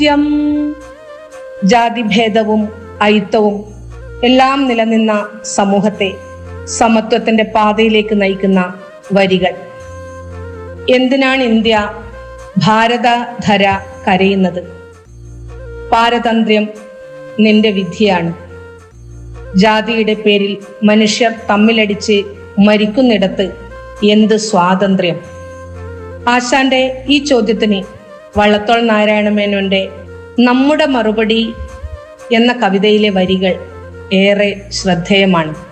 യം ജാതിഭേദവും അയിത്തവും എല്ലാം നിലനിന്ന സമൂഹത്തെ സമത്വത്തിന്റെ പാതയിലേക്ക് നയിക്കുന്ന വരികൾ എന്തിനാണ് ഇന്ത്യ ഭാരതധര കരയുന്നത് പാരതന്ത്ര്യം നിന്റെ വിധിയാണ് ജാതിയുടെ പേരിൽ മനുഷ്യർ തമ്മിലടിച്ച് മരിക്കുന്നിടത്ത് എന്ത് സ്വാതന്ത്ര്യം ആശാന്റെ ഈ ചോദ്യത്തിന് വള്ളത്തോൾ നാരായണമേനോന്റെ നമ്മുടെ മറുപടി എന്ന കവിതയിലെ വരികൾ ഏറെ ശ്രദ്ധേയമാണ്